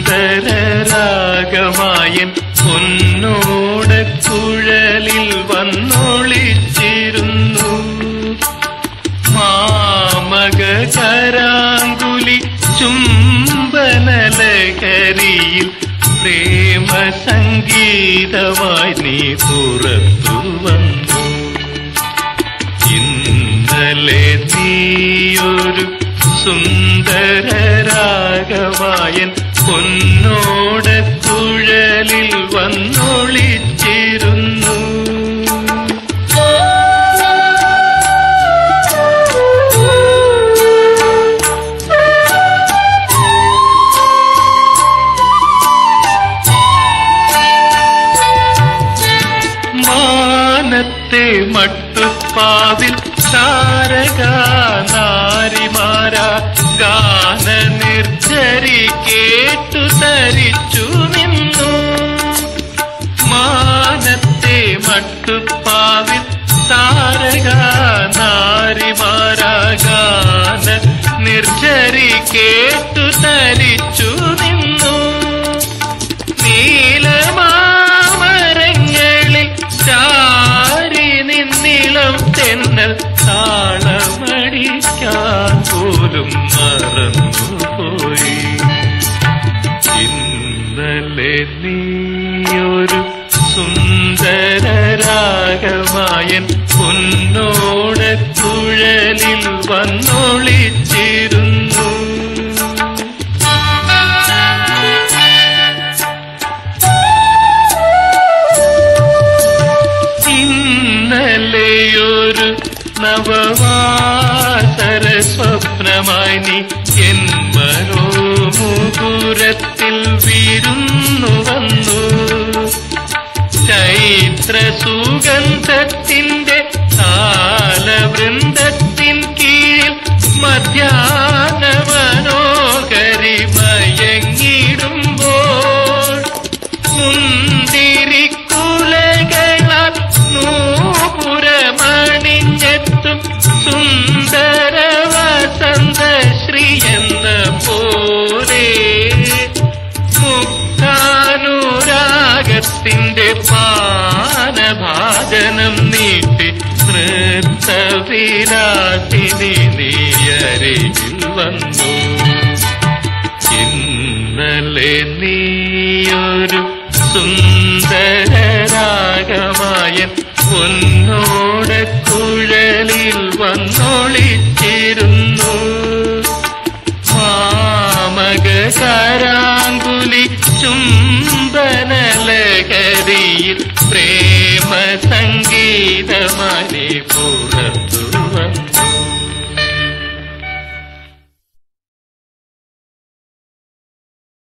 സുന്ദരരാഗമായൻ പൊന്നോട കുഴലിൽ വന്നൊളിച്ചിരുന്നു മാമക കരാങ്കുലി ചുംബനലകരിയിൽ പ്രേമ സംഗീതമായി നീ പുറത്തു വന്നു ഇന്നലെ നീയൊരു സുന്ദരരാഗമായൻ പൊന്നോട കുഴലിൽ വന്നൊളിച്ചിരുന്നു മാനത്തെ മട്ടുപ്പാവിൽ താരക നാരിമാര ഗാന നിർജരി കേട്ടു തരിച്ചു നിന്നു മാനത്തെ മട്ടുപ്പാവിൽ താരക നാരിമാര ഗാന നിർജരി കേട്ടു തരിച്ചു നിന്നു നീലമാമരങ്ങളിൽ ചാരി നിന്നിളം തെന്നൽ താളമടിക്കാൻ പോലും മറന്നുപോയി ഇന്നലെ നീയൊരു സുന്ദരരാഗമായൻ പൊന്നോട കുഴലിൽ വന്നൊളിച്ചിരുന്നു ഇന്നലെയൊരു നവവാസര സ്വപ്നമായി നീ എൻ മനോമുകുരത്തിൽ വിരുന്നു വന്നു ചൈത്ര സുഗന്ധത്തിന്റെ താലവൃന്ദത്തിൻ കീഴിൽ മധ്യാഹ്ന മനോഹരി മയങ്ങിടുമ്പോൾ മുന്തിരിക്കുലകളാൽ നൂപുരമണിഞ്ഞെത്തും സുന്ദര വസന്ത ശ്രീ എന്ന പോലെ മുക്താനുരാഗത്തിന്റെ പാനഭാജനം നീട്ടി നൃത്തവിരാട്ടിനി നീയരികിൽ വന്നു ഇന്നലെ നീയൊരു സുന്ദരരാഗമായൻ പൊന്നോട കുഴലിൽ വന്നൊളിച്ചിരുന്നു മാമക കരാങ്കുലി ചുംബനലകരിയിൽ പ്രേമ സംഗീതമായി പുറത്തു